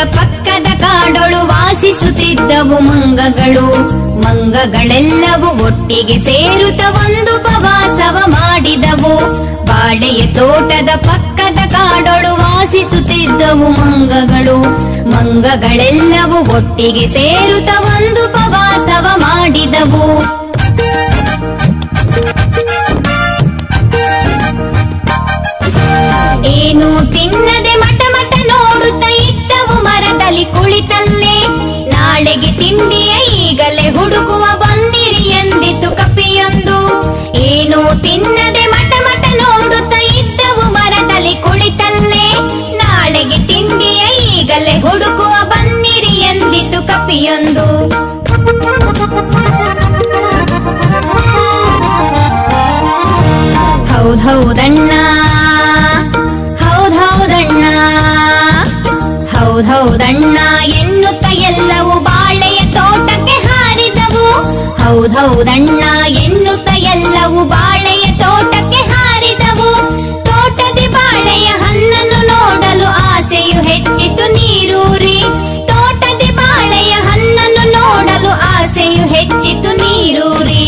ಪಕ್ಕದ ಕಾಡೊಳು ವಾಸಿಸುತ್ತಿದ್ದವು ಮಂಗಗಳು ಮಂಗಗಳೆಲ್ಲವೂ ಒಟ್ಟಿಗೆ ಸೇರುತ್ತ ಒಂದು ಪ್ರವಾಸವ ಮಾಡಿದವು ಬಾಳೆಯ ತೋಟದ ಪಕ್ಕದ ಕಾಡೊಳು ವಾಸಿಸುತ್ತಿದ್ದವು ಮಂಗಗಳು ಮಂಗಗಳೆಲ್ಲವೂ ಒಟ್ಟಿಗೆ ಸೇರುತ್ತ ಒಂದು ಪ್ರವಾಸವ ಮಾಡಿದವು ಏನು ತಿನ್ನದೆ ಮಟ ಮಟ ನೋಡುತ್ತ ಇದ್ದವು ಮರದಲ್ಲಿ ಕುಳಿತಲ್ಲೇ ನಾಳೆಗೆ ತಿಂಡಿಯ ಈಗಲೇ ಹುಡುಕುವ ಬನ್ನಿರಿ ಎಂದಿತು ಕಪಿಯೊಂದು ಏನು ತಿನ್ನದೆ ಮಟ ಮಟ ನೋಡುತ್ತ ಇದ್ದವು ಮರದಲ್ಲಿ ಕುಳಿತಲ್ಲೇ ನಾಳೆಗೆ ತಿಂಡಿಯ ಈಗಲೇ ಹುಡುಕುವ ಬನ್ನಿರಿ ಎಂದಿತು ಕಪಿಯೊಂದು ಹೌದೌದಣ್ಣ ಹೌದೌದಣ್ಣ ಹೌದೌದಣ್ಣ ಎನ್ನುತ್ತ ಎಲ್ಲವೂ ಬಾಳೆಯ ತೋಟಕ್ಕೆ ಹಾರಿದವು ಹೌದೌದಣ್ಣ ಎನ್ನುತ್ತ ಎಲ್ಲವೂ ಬಾಳೆಯ ತೋಟಕ್ಕೆ ಹಾರಿದವು ತೋಟದಿ ಬಾಳೆಯ ಹಣ್ಣನ್ನು ನೋಡಲು ಆಸೆಯು ಹೆಚ್ಚಿತು ನೀರೂರಿ ತೋಟದಿ ಬಾಳೆಯ ಹಣ್ಣನ್ನು ನೋಡಲು ಆಸೆಯು ಹೆಚ್ಚಿತು ನೀರೂರಿ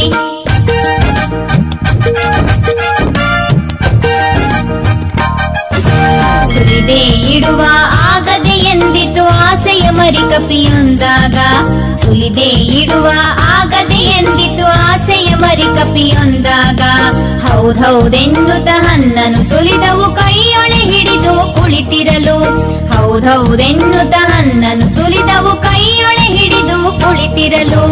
ಸುರಿದೆ ಇಡುವ ಆಗದೆ ಎಂದಿತು ಆಸೆಯ ಮರಿ ಕಪಿಯೊಂದಾಗ ಸುಲಿದೆ ಇಡುವ ಆಗದೆ ಎಂದಿತು ಆಸೆಯ ಮರಿ ಕಪಿಯೊಂದಾಗ ಹೌದೌದೆನ್ನುತ್ತ ಹನ್ನನು ಸುಲಿದವು ಕೈಯೊಳೆ ಹಿಡಿದು ಕುಳಿತಿರಲು ಹೌದೌದೆನ್ನುತ್ತ ಹನ್ನನು ಸುಲಿದವು ಕೈಯೊಳೆ ಹಿಡಿದು ಕುಳಿತಿರಲು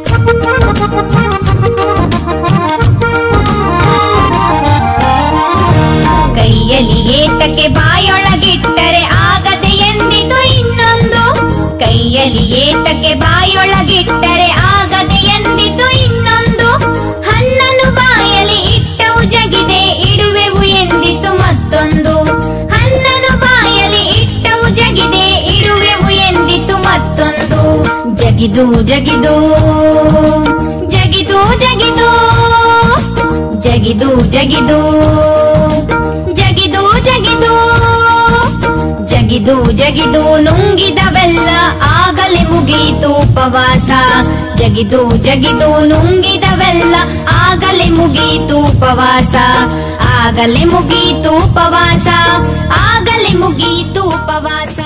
ಕೈಯಲ್ಲಿ ಏತಕ್ಕೆ ಬಾಯೊಳಗಿಟ್ಟರೆ ಆಗದೆ ಎಂದಿತು ಇನ್ನೊಂದು ಕೈಯಲ್ಲಿ ಏತಕ್ಕೆ ಬಾಯೊಳಗಿಟ್ಟರೆ ಆಗದೆ ಎಂದಿತು ಇನ್ನೊಂದು ಹಣ್ಣನ್ನು ಬಾಯಲ್ಲಿ ಇಟ್ಟವು ಜಗಿದೆ ಇಡುವೆವು ಎಂದಿತು ಮತ್ತೊಂದು ಹಣ್ಣನ್ನು ಬಾಯಲ್ಲಿ ಇಟ್ಟವು ಜಗಿದೆ ಇಡುವೆವು ಎಂದಿತು ಮತ್ತೊಂದು ಜಗಿದು ಜಗಿದು ಜಗಿದು ಜಗಿದು ಜಗಿದು ಜಗಿದು ಜಗಿದು ಜಗಿದು ಜಗಿದು ಜಗಿದು ನುಂಗಿದವೆಲ್ಲ ಆಗಲೇ ಮುಗೀತು ಉಪವಾಸ ಜಗಿದು ಜಗಿದು ನುಂಗಿದವೆಲ್ಲ ಆಗಲೇ ಮುಗೀತು ಉಪವಾಸ ಆಗಲೇ ಮುಗೀತು ಉಪವಾಸ ಆಗಲೇ ಮುಗೀತು ಉಪವಾಸ